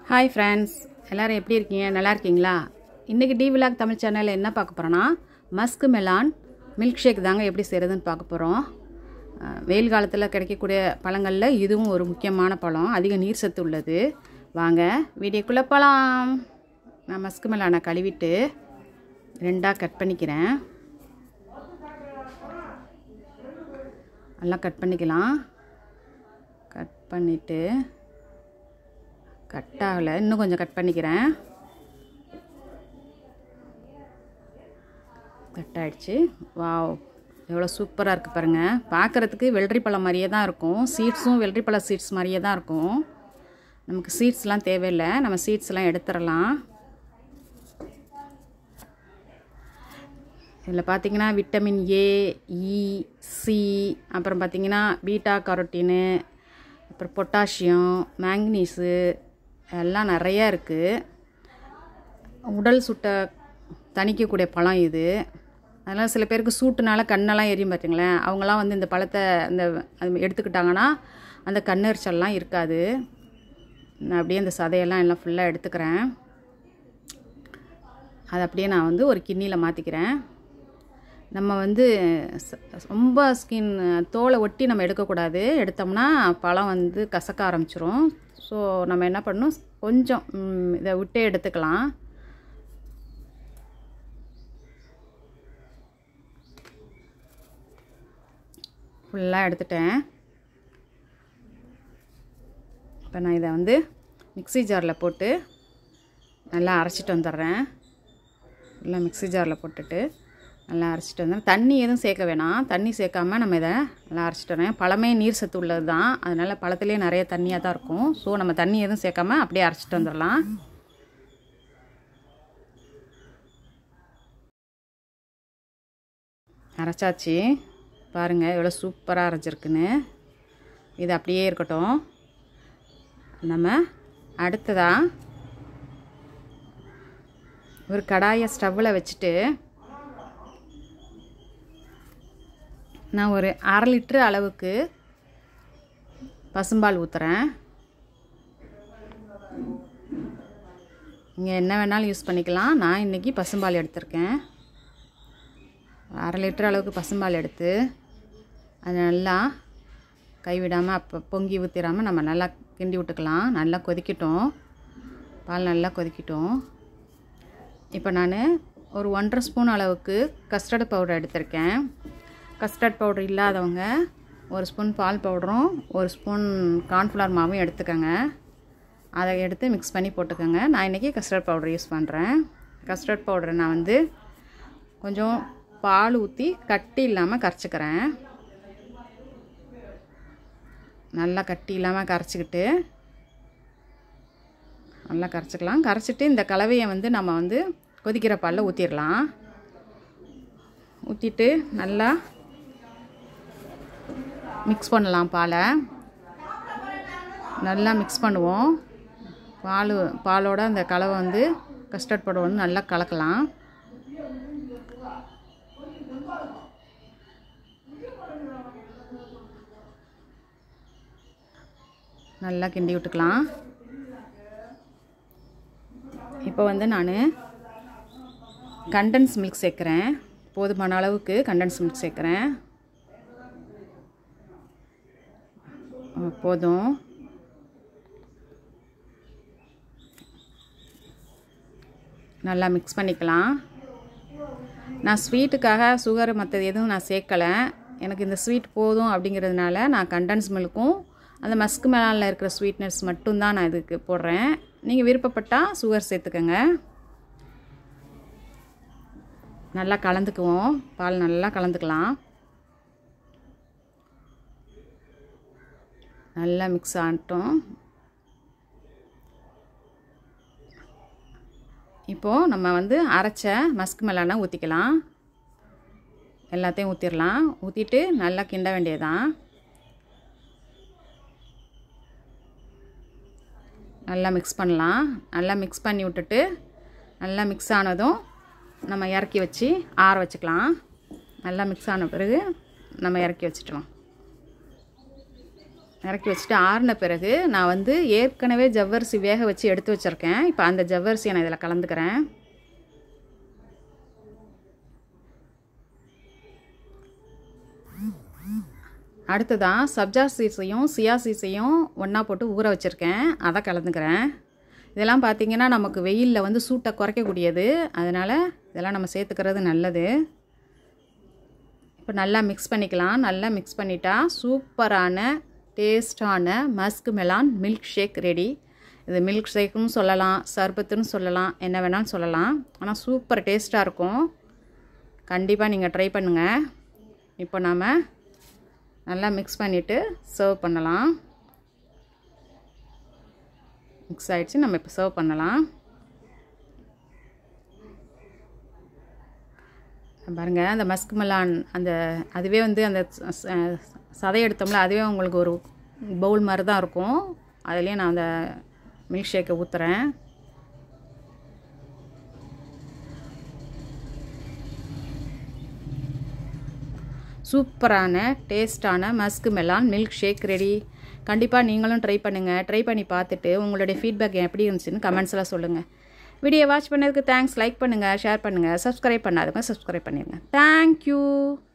hi friends எல்லோரும் எப்படி இருக்கீங்க நல்லா இருக்கீங்களா இன்றைக்கி டி விலாக் தமிழ் சேனலில் என்ன பார்க்க போகிறோன்னா மஸ்க் மெலான் மில்க் ஷேக் தாங்க எப்படி செய்கிறதுன்னு பார்க்க போகிறோம் அஹ், வெயில் காலத்தில் கிடைக்கக்கூடிய பழங்களில் இதுவும் ஒரு முக்கியமான பழம் அதிக நீர் சத்து உள்ளது வாங்க வீடியோக்குள்ளே போகலாம் நான் மஸ்க் மெலானை கழுவிட்டு ரெண்டாக கட் பண்ணிக்கிறேன் நல்லா கட் பண்ணிக்கலாம் கட் பண்ணிவிட்டு கட் ஆகலை இன்னும் கொஞ்சம் கட் பண்ணிக்கிறேன் கட் ஆயிடுச்சு வாவ் எவ்வளோ சூப்பராக இருக்குது பாருங்கள் பார்க்குறதுக்கு வெள்ளரி பழம் மாதிரியே தான் இருக்கும் சீட்ஸும் வெள்ளரி பழ சீட்ஸ் மாதிரியே தான் இருக்கும் நமக்கு சீட்ஸ்லாம் தேவையில்லை நம்ம சீட்ஸ்லாம் எடுத்துடலாம் இதில் பார்த்தீங்கன்னா விட்டமின் ஏ இ சி அப்புறம் பார்த்தீங்கன்னா பீட்டா கரோட்டினு அப்புறம் பொட்டாசியம் மேங்கனீஸு எல்லாம் நிறையா இருக்குது உடல் சுட்ட தணிக்கக்கூடிய பழம் இது அதனால் சில பேருக்கு சூட்டுனால கண்ணெல்லாம் எரியும் பார்த்தீங்களேன் அவங்களாம் வந்து இந்த பழத்தை அந்த அது எடுத்துக்கிட்டாங்கன்னா அந்த கண்ணெரிச்சல்லாம் இருக்காது நான் அப்படியே அந்த சதையெல்லாம் எல்லாம் ஃபுல்லாக எடுத்துக்கிறேன் அதை அப்படியே நான் வந்து ஒரு கிண்ணியில் மாற்றிக்கிறேன் நம்ம வந்து ச- ரொம்ப ஸ்கின் தோலை ஒட்டி நம்ம எடுக்கக்கூடாது எடுத்தோம்னா பழம் வந்து கசக்க ஆரம்பிச்சிரும் ஸோ நம்ம என்ன பண்ணணும் கொஞ்சம் ம், இதை விட்டே எடுத்துக்கலாம் ஃபுல்லாக எடுத்துட்டேன் இப்போ நான் இதை வந்து மிக்ஸி ஜாரில் போட்டு நல்லா அரைச்சிட்டு வந்துடுறேன் நல்லா மிக்ஸி ஜாரில் போட்டுட்டு நல்லா அரைச்சிட்டு வந்தேன் தண்ணி எதுவும் சேர்க்க வேணாம் தண்ணி சேர்க்காம நம்ம இதை நல்லா அரைச்சிட்டு வரேன் பழமே நீர் சத்து உள்ளது தான் அதனால் பழத்துலேயே நிறைய தண்ணியாக தான் இருக்கும் ஸோ நம்ம தண்ணி எதுவும் சேர்க்காம அப்படியே அரைச்சிட்டு வந்துடலாம் அரைச்சாச்சு பாருங்கள் எவ்வளோ சூப்பராக அரைச்சிருக்குன்னு இது அப்படியே இருக்கட்டும் நம்ம அடுத்ததாக ஒரு கடாயை ஸ்டவ்வில் வச்சுட்டு நான் ஒரு அரை லிட்ரு அளவுக்கு பசும்பால் ஊற்றுறேன் நீங்கள் என்ன வேணாலும் யூஸ் பண்ணிக்கலாம் நான் இன்றைக்கி பசும்பால் எடுத்திருக்கேன் அரை லிட்டர் அளவுக்கு பசும்பால் எடுத்து அது நல்லா கைவிடாமல் அப்போ பொங்கி ஊற்றிடாமல் நம்ம நல்லா கிண்டி விட்டுக்கலாம் நல்லா கொதிக்கட்டும் பால் நல்லா கொதிக்கட்டும் இப்போ நான் ஒரு ஒன்றரை ஸ்பூன் அளவுக்கு கஸ்டர்டு பவுடர் எடுத்திருக்கேன் கஸ்டர்ட் பவுடர் இல்லாதவங்க ஒரு ஸ்பூன் பால் பவுடரும் ஒரு ஸ்பூன் கார்ன்ஃப்ளவர் மாவும் எடுத்துக்கோங்க அதை எடுத்து மிக்ஸ் பண்ணி போட்டுக்கோங்க நான் இன்றைக்கி கஸ்டர்ட் பவுடர் யூஸ் பண்ணுறேன் கஸ்டர்ட் பவுடரை நான் வந்து கொஞ்சம் பால் ஊற்றி கட்டி இல்லாமல் கரைச்சிக்கிறேன் நல்லா கட்டி இல்லாமல் கரைச்சிக்கிட்டு நல்லா கரைச்சிக்கலாம் கரைச்சிட்டு இந்த கலவையை வந்து நம்ம வந்து கொதிக்கிற பாலில் ஊற்றிடலாம் ஊற்றிட்டு நல்லா மிக்ஸ் பண்ணலாம் பாலை நல்லா மிக்ஸ் பண்ணுவோம் பால் பாலோட அந்த கலவை வந்து கஸ்டர்ட் பவுடர் வந்து நல்லா கலக்கலாம் நல்லா கிண்டி விட்டுக்கலாம் இப்போ வந்து நான் கண்டன்ஸ் மில்க் சேர்க்குறேன் போதுமான அளவுக்கு கண்டன்ஸ் மில்க் சேர்க்குறேன் ஆ, போதும் நல்லா மிக்ஸ் பண்ணிக்கலாம் நான் ஸ்வீட்டுக்காக சுகர் மற்றது எதுவும் நான் சேர்க்கலை எனக்கு இந்த ஸ்வீட் போதும் அப்படிங்கிறதுனால நான் கண்டன்ஸ் மில்க்கும் அந்த மஸ்க் மெலானில் இருக்கிற ஸ்வீட்னஸ் மட்டும்தான் நான் இதுக்கு போடுறேன் நீங்கள் விருப்பப்பட்டால் சுகர் சேர்த்துக்கோங்க நல்லா கலந்துக்குவோம் பால் நல்லா கலந்துக்கலாம் நல்லா மிக்ஸ் ஆகட்டும் இப்போது நம்ம வந்து அரைச்ச மஸ்க் மெலானை ஊற்றிக்கலாம் எல்லாத்தையும் ஊற்றிடலாம் ஊற்றிட்டு நல்லா கிண்ட வேண்டியதான் நல்லா மிக்ஸ் பண்ணலாம் நல்லா மிக்ஸ் பண்ணி விட்டுட்டு நல்லா மிக்ஸ் ஆனதும் நம்ம இறக்கி வச்சு ஆற வச்சுக்கலாம் நல்லா மிக்ஸ் ஆன பிறகு நம்ம இறக்கி வச்சுட்டோம் இறக்கி வச்சுட்டு ஆறின பிறகு நான் வந்து ஏற்கனவே ஜவ்வரிசி வேக வச்சு எடுத்து வச்சுருக்கேன் இப்போ அந்த ஜவ்வரிசியை நான் இதில் கலந்துக்கிறேன் அடுத்ததான் சப்ஜா சீஸையும் சியா சீஸையும் ஒன்றா போட்டு ஊற வச்சுருக்கேன் அதை கலந்துக்கிறேன் இதெல்லாம் பார்த்திங்கன்னா நமக்கு வெயிலில் வந்து சூட்டை குறைக்கக்கூடியது அதனால் இதெல்லாம் நம்ம சேர்த்துக்கிறது நல்லது இப்போ நல்லா மிக்ஸ் பண்ணிக்கலாம் நல்லா மிக்ஸ் பண்ணிட்டா சூப்பரான டேஸ்டான musk melon milk shake ready இது மில்க் ஷேக்குன்னு சொல்லலாம் சர்பத்துன்னு சொல்லலாம் என்ன வேணாலும் சொல்லலாம் ஆனால் சூப்பர் டேஸ்ட்டாக இருக்கும் கண்டிப்பாக நீங்கள் ட்ரை பண்ணுங்கள் இப்போ நாம் நல்லா மிக்ஸ் பண்ணிவிட்டு சர்வ் பண்ணலாம் மிக்ஸ் ஆகிடுச்சு நம்ம இப்போ சர்வ் பண்ணலாம் பாருங்கள் அந்த மஸ்க் மெலான் அந்த அதுவே வந்து அந்த சதை எடுத்தோம்ல அதுவே உங்களுக்கு ஒரு பவுல் மாதிரி தான் இருக்கும் அதுலேயே நான் அந்த மில்க் ஷேக்கை ஊற்றுறேன் சூப்பரான டேஸ்டான musk melon milk shake ready கண்டிப்பாக நீங்களும் ட்ரை பண்ணுங்கள் ட்ரை பண்ணி பார்த்துட்டு உங்களுடைய ஃபீட்பேக் எப்படி இருந்துச்சுன்னு கமெண்ட்ஸில் சொல்லுங்கள் வீடியோ வாட்ச் பண்ணதுக்கு தேங்க்ஸ் லைக் பண்ணுங்கள் ஷேர் பண்ணுங்கள் சப்ஸ்கிரைப் பண்ணாதவங்க சப்ஸ்கிரைப் பண்ணிடுங்க தேங்க்யூ